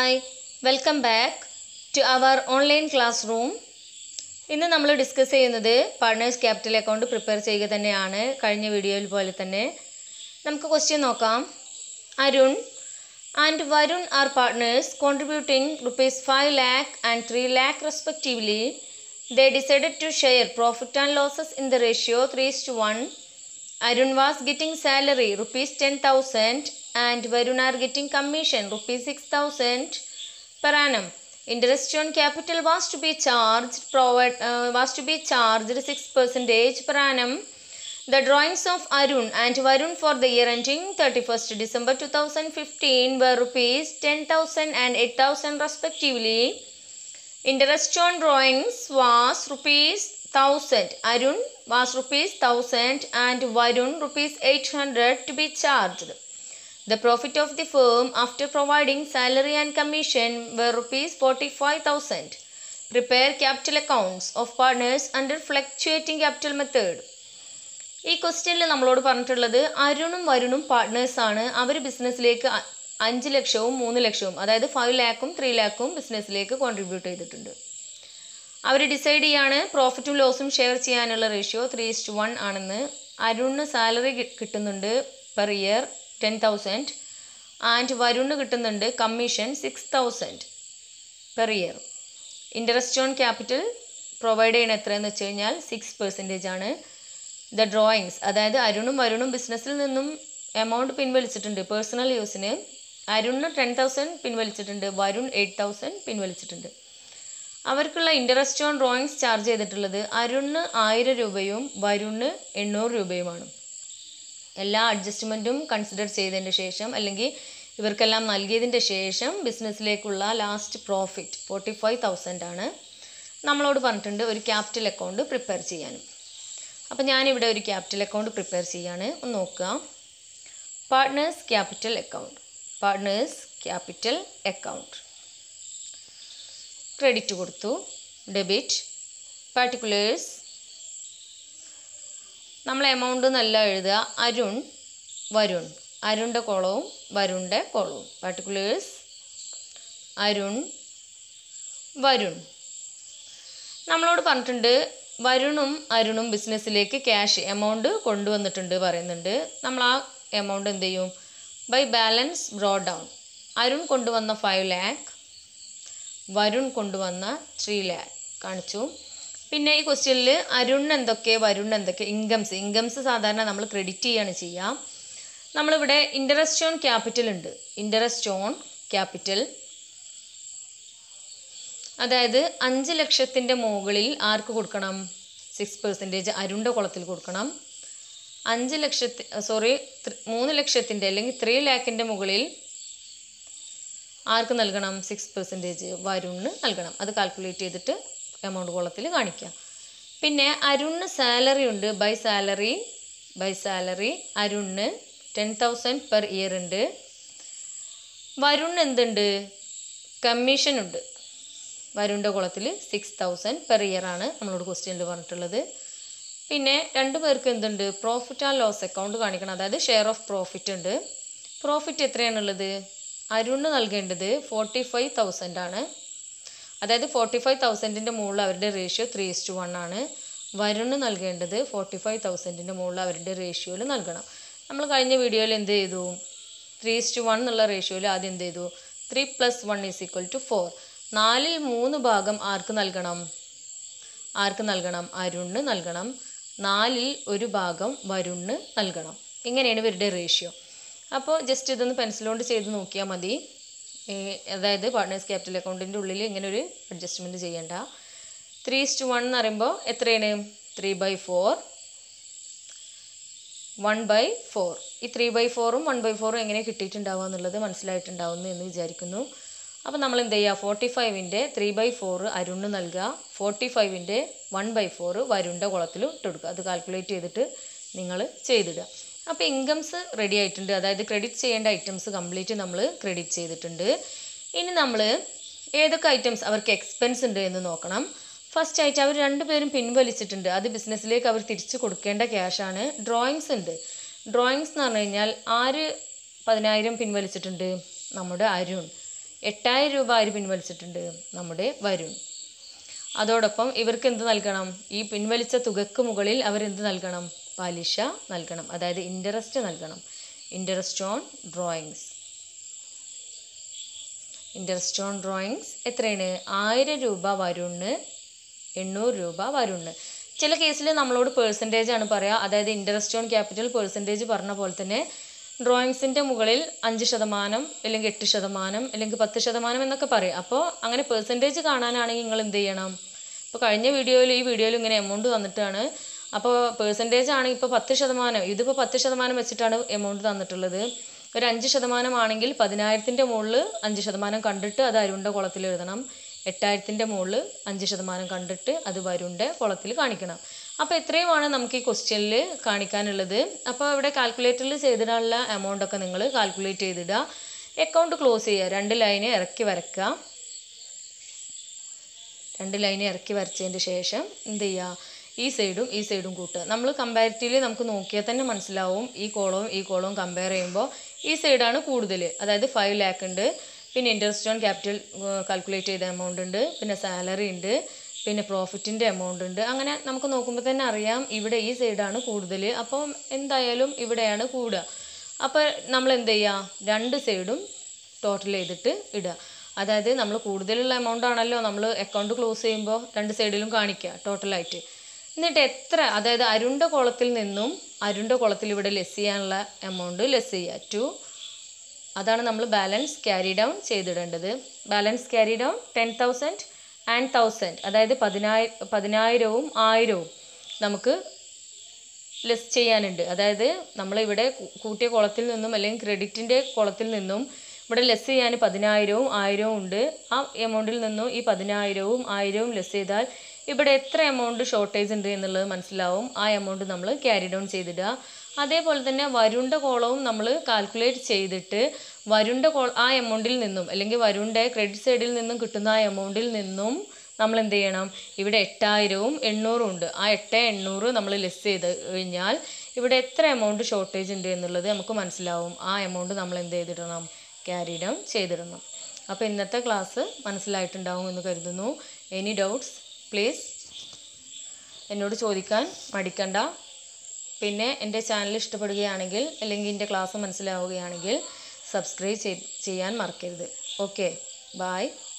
Hi welcome back to our online classroom ഇന്ന് നമ്മൾ discuss ചെയ്യുന്നത് പാർട്ട്നേഴ്സ് ക്യാപിറ്റൽ അക്കൗണ്ട് പ്രിപ്പയർ ചെയ്യുക തന്നെയാണ് കഴിഞ്ഞ വീഡിയോയിൽ പോലെ തന്നെ നമുക്ക് ക്വസ്റ്റ്യൻ നോക്കാം Arun and Varun are partners contributing rupees five lakh and three lakh respectively they decided to share profit and losses in the ratio 3 is to 1 Arun was getting salary rupees 10,000 and Varun are getting commission rupees 6,000 per annum. Interest on capital was to be charged provide, uh, was to be charged 6 percentage per annum. The drawings of Arun and Varun for the year ending 31st December 2015 were rupees 10,000 and 8,000 respectively. Interest on drawings was rupees 1000. Arun was rupees 1000 and Varun rupees 800 to be charged. The profit of the firm after providing salary and commission were rupees 45,000. Prepare capital accounts of partners under fluctuating capital method. ഈ ക്വസ്റ്റ്യനിൽ നമ്മളോട് പറഞ്ഞിട്ടുള്ളത് അരുണും വരുണും പാർട്ട്നേഴ്സാണ് അവർ ബിസിനസ്സിലേക്ക് അ- അഞ്ച് ലക്ഷവും മൂന്ന് ലക്ഷവും അതായത് ഫൈവ് ലാക്കും ത്രീ ലാക്കും ബിസിനസ്സിലേക്ക് കോൺട്രിബ്യൂട്ട് ചെയ്തിട്ടുണ്ട് അവർ ഡിസൈഡ് ചെയ്യാണ് പ്രോഫിറ്റും ലോസും ഷെയർ ചെയ്യാനുള്ള റേഷ്യോ ത്രീ ഇസ്റ്റ് വൺ ആണെന്ന് അരുണിന് സാലറി കിട്ടുന്നുണ്ട് per year ten thousand and വരുണ് കിട്ടുന്നുണ്ട് commission six thousand per year interest on capital provide ചെയ്യണ എത്രയെന്ന് വെച്ച് കഴിഞ്ഞാൽ സിക്സ് പെർസെൻറ്റേജ് ആണ് ദ ഡ്രോയിങ്സ് അതായത് അരുണും വരുണും ബിസിനസ്സിൽ നിന്നും എമൗണ്ട് പിൻവലിച്ചിട്ടുണ്ട് പേഴ്സണൽ യൂസിന് അരുണിന് ടെൻ തൗസൻഡ് പിൻവലിച്ചിട്ടുണ്ട് വരുൺ എയ്റ്റ് തൗസൻഡ് പിൻവലിച്ചിട്ടുണ്ട് അവർക്കുള്ള ഇൻട്രസ്റ്റ് ഓൺ ഡ്രോയിങ്സ് ചാർജ് ചെയ്തിട്ടുള്ളത് അരുണിന് ആയിരം രൂപയും വരുണിന് എണ്ണൂറ് രൂപയുമാണ് എല്ലാ അഡ്ജസ്റ്റ്മെൻറ്റും കൺസിഡർ ചെയ്തതിന് ശേഷം അല്ലെങ്കിൽ ഇവർക്കെല്ലാം നൽകിയതിൻ്റെ ശേഷം ബിസിനസ്സിലേക്കുള്ള last profit forty five thousand ആണ് നമ്മളോട് പറഞ്ഞിട്ടുണ്ട് ഒരു ക്യാപിറ്റൽ അക്കൗണ്ട് പ്രിപ്പയർ ചെയ്യാനും അപ്പോൾ ഞാനിവിടെ ഒരു ക്യാപിറ്റൽ അക്കൗണ്ട് പ്രിപ്പയർ ചെയ്യാണ് ഒന്ന് നോക്കുക partners capital account partners capital account credit കൊടുത്തു ഡെബിറ്റ് പാർട്ടിക്കുലേഴ്സ് നമ്മൾ എമൗണ്ട് നല്ല എഴുതുക അരുൺ വരുൺ അരുണിൻ്റെ കോളവും വരുണിൻ്റെ കോളവും പാർട്ടിക്കുലേഴ്സ് അരുൺ വരുൺ നമ്മളോട് പറഞ്ഞിട്ടുണ്ട് വരുണും അരുണും ബിസിനസ്സിലേക്ക് ക്യാഷ് എമൗണ്ട് കൊണ്ടുവന്നിട്ടുണ്ട് പറയുന്നുണ്ട് നമ്മൾ ആ എമൗണ്ട് എന്ത് ചെയ്യും by balance brought down Arun കൊണ്ടുവന്ന ഫൈവ് ലാക്ക് വരുൺ കൊണ്ടുവന്ന ത്രീ ലാക്ക് കാണിച്ചു പിന്നെ ഈ ക്വസ്റ്റ്യനിൽ അരുണിന് എന്തൊക്കെ വരുണിന് എന്തൊക്കെ ഇൻകംസ് ഇൻകംസ് സാധാരണ നമ്മൾ ക്രെഡിറ്റ് ചെയ്യാണ് ചെയ്യുക നമ്മളിവിടെ ഇൻട്രസ്റ്റ് ഓൺ ക്യാപിറ്റൽ ഉണ്ട് ഇൻട്രസ്റ്റ് ഓൺ ക്യാപിറ്റൽ അതായത് അഞ്ച് ലക്ഷത്തിൻ്റെ മുകളിൽ ആർക്ക് കൊടുക്കണം സിക്സ് പെർസെൻറ്റേജ് അരുണിൻ്റെ കുളത്തിൽ കൊടുക്കണം അഞ്ച് ലക്ഷത്തി സോറി മൂന്ന് ലക്ഷത്തിൻ്റെ അല്ലെങ്കിൽ ത്രീ ലാക്കിൻ്റെ മുകളിൽ ആർക്ക് നൽകണം സിക്സ് പെർസെൻറ്റേജ് വരുണിന് നൽകണം അത് കാൽക്കുലേറ്റ് ചെയ്തിട്ട് എമൗണ്ട് കോളത്തിൽ കാണിക്കുക പിന്നെ അരുണിന് സാലറി ഉണ്ട് ബൈ സാലറി ബൈ സാലറി അരുണിന് ടെൻ തൗസൻഡ് പെർ ഇയർ ഉണ്ട് വരുണിന് എന്തുണ്ട് കമ്മീഷൻ ഉണ്ട് വരുണിൻ്റെ കുളത്തിൽ സിക്സ് തൗസൻഡ് പെർ ഇയർ ആണ് നമ്മളോട് ക്വസ്റ്റ്യനിൽ പറഞ്ഞിട്ടുള്ളത് പിന്നെ രണ്ട് പേർക്ക് എന്തുണ്ട് പ്രോഫിറ്റ് ആൻഡ് ലോസ് അക്കൗണ്ട് കാണിക്കണം അതായത് ഷെയർ ഓഫ് പ്രോഫിറ്റ് ഉണ്ട് പ്രോഫിറ്റ് എത്രയാണുള്ളത് അരുണ് നൽകേണ്ടത് ഫോർട്ടി ഫൈവ് തൗസൻഡ് ആണ് അതായത് ഫോർട്ടി ഫൈവ് തൗസൻഡിൻ്റെ മുകളിൽ അവരുടെ റേഷ്യോ ത്രീ ഇസ്റ്റു വൺ ആണ് വരുണ് നൽകേണ്ടത് ഫോർട്ടി ഫൈവ് തൗസൻഡിൻ്റെ മുകളിൽ അവരുടെ റേഷ്യോയിൽ നൽകണം നമ്മൾ കഴിഞ്ഞ വീഡിയോയിൽ എന്ത് ചെയ്തു ത്രീ ഇസ്റ്റു വൺ എന്നുള്ള റേഷ്യോയിൽ ആദ്യം എന്ത് ചെയ്തു three plus one is equal to four നാലിൽ മൂന്ന് ഭാഗം ആർക്ക് നൽകണം ആർക്ക് നൽകണം അരുണിന് നൽകണം നാലിൽ ഒരു ഭാഗം വരുണിന് നൽകണം ഇങ്ങനെയാണ് ഇവരുടെ റേഷ്യോ അപ്പോൾ ജസ്റ്റ് ഇതൊന്ന് പെൻസിൽ കൊണ്ട് ചെയ്ത് നോക്കിയാൽ മതി ഏ, അതായത് പാർട്ട്നേഴ്സ് ക്യാപിറ്റൽ അക്കൗണ്ടിൻ്റെ ഉള്ളിൽ ഇങ്ങനെ ഒരു അഡ്ജസ്റ്റ്മെൻറ്റ് ചെയ്യണ്ട ത്രീ ഇസ്റ്റ് വൺ എന്ന് പറയുമ്പോൾ എത്രയാണ് three by four one by four ഈ ത്രീ ബൈ ഫോറും വൺ ബൈ ഫോറും എങ്ങനെ കിട്ടിയിട്ടുണ്ടാവുക എന്നുള്ളത് മനസ്സിലായിട്ടുണ്ടാവുന്നു എന്ന് വിചാരിക്കുന്നു അപ്പോൾ നമ്മൾ എന്ത് ചെയ്യുക ഫോർട്ടി ഫൈവിൻ്റെ ത്രീ ബൈ ഫോർ അരുണിന് നൽകുക ഫോർട്ടി ഫൈവിൻ്റെ വൺ ബൈ ഫോർ വരുണിൻ്റെ കുളത്തിൽ ഇട്ട് കൊടുക്കുക അത് കാൽക്കുലേറ്റ് ചെയ്തിട്ട് നിങ്ങൾ ചെയ്തിടുക അപ്പോൾ ഇൻകംസ് റെഡി ആയിട്ടുണ്ട് അതായത് ക്രെഡിറ്റ് ചെയ്യേണ്ട ഐറ്റംസ് കംപ്ലീറ്റ് നമ്മൾ ക്രെഡിറ്റ് ചെയ്തിട്ടുണ്ട് ഇനി നമ്മൾ ഏതൊക്കെ ഐറ്റംസ് അവർക്ക് എക്സ്പെൻസ് ഉണ്ട് എന്ന് നോക്കണം ഫസ്റ്റ് ആയിട്ട് അവർ രണ്ടുപേരും പിൻവലിച്ചിട്ടുണ്ട് അത് ബിസിനസ്സിലേക്ക് അവർ തിരിച്ചു കൊടുക്കേണ്ട ക്യാഷാണ് ഡ്രോയിങ്സ് ഉണ്ട് ഡ്രോയിങ്സ് എന്ന് പറഞ്ഞു കഴിഞ്ഞാൽ ആര് പതിനായിരം പിൻവലിച്ചിട്ടുണ്ട് നമ്മുടെ അരുൺ എട്ടായിരം രൂപ ആര് പിൻവലിച്ചിട്ടുണ്ട് നമ്മുടെ വരുൺ അതോടൊപ്പം ഇവർക്ക് എന്ത് നൽകണം ഈ പിൻവലിച്ച തുകക്ക് മുകളിൽ അവരെന്ത് നൽകണം പലിശ നൽകണം അതായത് ഇൻട്രസ്റ്റ് നൽകണം interest on drawings interest on drawings എത്രയാണ് ആയിരം രൂപ വരുണ് എണ്ണൂറ് രൂപ വരുണ് ചില കേസിൽ നമ്മളോട് പേഴ്സൻറ്റേജ് ആണ് പറയുക അതായത് ഇൻട്രസ്റ്റ് ഓൺ ക്യാപിറ്റൽ പേഴ്സൻറ്റേജ് പറഞ്ഞ പോലെ തന്നെ ഡ്രോയിങ്സിൻ്റെ മുകളിൽ അഞ്ച് ശതമാനം അല്ലെങ്കിൽ എട്ട് ശതമാനം അല്ലെങ്കിൽ പത്ത് ശതമാനം എന്നൊക്കെ പറയും അപ്പോൾ അങ്ങനെ പേഴ്സൻറ്റേജ് കാണാനാണെങ്കിൽ നിങ്ങൾ എന്ത് ചെയ്യണം ഇപ്പോൾ കഴിഞ്ഞ വീഡിയോയിൽ ഈ വീഡിയോയിൽ ഇങ്ങനെ എമൗണ്ട് തന്നിട്ടാണ് അപ്പോൾ പേഴ്സൻറ്റേജ് ആണെങ്കിൽ ഇപ്പോൾ പത്ത് ശതമാനം ഇതിപ്പോൾ പത്ത് ശതമാനം വെച്ചിട്ടാണ് എമൗണ്ട് തന്നിട്ടുള്ളത് ഒരു അഞ്ച് ശതമാനം ആണെങ്കിൽ പതിനായിരത്തിൻ്റെ മുകളിൽ അഞ്ച് ശതമാനം കണ്ടിട്ട് അത് അരുണിൻ്റെ കുളത്തിൽ എഴുതണം എട്ടായിരത്തിൻ്റെ മുകളിൽ അഞ്ച് ശതമാനം കണ്ടിട്ട് അത് വരുണിൻ്റെ കുളത്തിൽ കാണിക്കണം അപ്പോൾ ഇത്രയുമാണ് നമുക്ക് ഈ ക്വസ്റ്റ്യനിൽ കാണിക്കാനുള്ളത് അപ്പോൾ ഇവിടെ കാൽക്കുലേറ്ററിൽ ചെയ്തിടാനുള്ള എമൗണ്ട് ഒക്കെ നിങ്ങൾ കാൽക്കുലേറ്റ് ചെയ്തിടുക അക്കൗണ്ട് ക്ലോസ് ചെയ്യുക രണ്ട് ലൈന് ഇറക്കി വരക്കുക രണ്ട് ലൈൻ ഇറക്കി വരച്ചതിന് ശേഷം എന്ത് ചെയ്യുക ഈ സൈഡും ഈ സൈഡും കൂട്ടുക നമ്മൾ കമ്പാരിറ്റീവ്ലി നമുക്ക് നോക്കിയാൽ തന്നെ മനസ്സിലാവും ഈ കോളവും ഈ കോളവും കമ്പയർ ചെയ്യുമ്പോൾ ഈ സൈഡാണ് കൂടുതൽ അതായത് ഫൈവ് ലാക്ക് ഉണ്ട് പിന്നെ ഇൻട്രസ്റ്റ് ഓൺ ക്യാപിറ്റൽ കാൽക്കുലേറ്റ് ചെയ്ത എമൗണ്ട് ഉണ്ട് പിന്നെ സാലറി ഉണ്ട് പിന്നെ പ്രോഫിറ്റിൻ്റെ എമൗണ്ട് ഉണ്ട് അങ്ങനെ നമുക്ക് നോക്കുമ്പോൾ തന്നെ അറിയാം ഇവിടെ ഈ സൈഡാണ് കൂടുതൽ അപ്പം എന്തായാലും ഇവിടെയാണ് കൂടുക അപ്പോൾ നമ്മൾ എന്ത് ചെയ്യുക രണ്ട് സൈഡും ടോട്ടൽ ചെയ്തിട്ട് ഇടുക അതായത് നമ്മൾ കൂടുതലുള്ള എമൗണ്ട് ആണല്ലോ നമ്മൾ അക്കൗണ്ട് ക്ലോസ് ചെയ്യുമ്പോൾ രണ്ട് സൈഡിലും കാണിക്കുക ടോട്ടലായിട്ട് എന്നിട്ട് എത്ര അതായത് അരുണ്ട കുളത്തിൽ നിന്നും അരുണ്ട കുളത്തിൽ ഇവിടെ ലെസ് ചെയ്യാനുള്ള എമൗണ്ട് ലെസ് ചെയ്യുക ടു അതാണ് നമ്മൾ ബാലൻസ് ക്യാരി ഡൗൺ ചെയ്തിടേണ്ടത് balance carry down ten thousand and thousand അതായത് പതിനായി പതിനായിരവും ആയിരവും നമുക്ക് ലെസ് ചെയ്യാനുണ്ട് അതായത് നമ്മളിവിടെ കൂ- കൂട്ടിയ കുളത്തിൽ നിന്നും അല്ലെങ്കിൽ ക്രെഡിറ്റിൻ്റെ കുളത്തിൽ നിന്നും ഇവിടെ ലെസ് ചെയ്യാൻ പതിനായിരവും ആയിരവും ഉണ്ട് ആ എമൗണ്ടിൽ നിന്നും ഈ പതിനായിരവും ആയിരവും ലെസ് ചെയ്താൽ ഇവിടെ എത്ര എമൗണ്ട് ഷോർട്ടേജ് ഉണ്ട് എന്നുള്ളത് മനസ്സിലാവും ആ എമൗണ്ട് നമ്മൾ ക്യാരി ഡൗൺ ചെയ്തിടുക അതേപോലെ തന്നെ വരുണ്ട കോളവും നമ്മൾ കാൽക്കുലേറ്റ് ചെയ്തിട്ട് വരുണ്ട കോൾ ആ എമൗണ്ടിൽ നിന്നും അല്ലെങ്കിൽ വരുണ്ട ക്രെഡിറ്റ് സൈഡിൽ നിന്നും കിട്ടുന്ന ആ എമൗണ്ടിൽ നിന്നും നമ്മൾ എന്ത് ചെയ്യണം ഇവിടെ എട്ടായിരവും എണ്ണൂറും ഉണ്ട് ആ എട്ട് എണ്ണൂറ് നമ്മൾ ലെസ് ചെയ്ത് കഴിഞ്ഞാൽ ഇവിടെ എത്ര എമൗണ്ട് ഷോർട്ടേജ് ഉണ്ട് എന്നുള്ളത് നമുക്ക് മനസ്സിലാവും ആ എമൗണ്ട് നമ്മൾ എന്ത് ചെയ്തിടണം ക്യാരി ഡൗൺ ചെയ്തിടണം അപ്പോൾ ഇന്നത്തെ ക്ലാസ് മനസ്സിലായിട്ടുണ്ടാവും എന്ന് കരുതുന്നു എനി ഡൗട്ട്സ് പ്ലീസ് എന്നോട് ചോദിക്കാൻ മടിക്കണ്ട പിന്നെ എൻ്റെ ചാനൽ ഇഷ്ടപ്പെടുകയാണെങ്കിൽ അല്ലെങ്കിൽ എൻ്റെ ക്ലാസ് മനസ്സിലാവുകയാണെങ്കിൽ സബ്സ്ക്രൈബ് ചെയ്യാൻ മറക്കരുത് ഓക്കെ ബായ്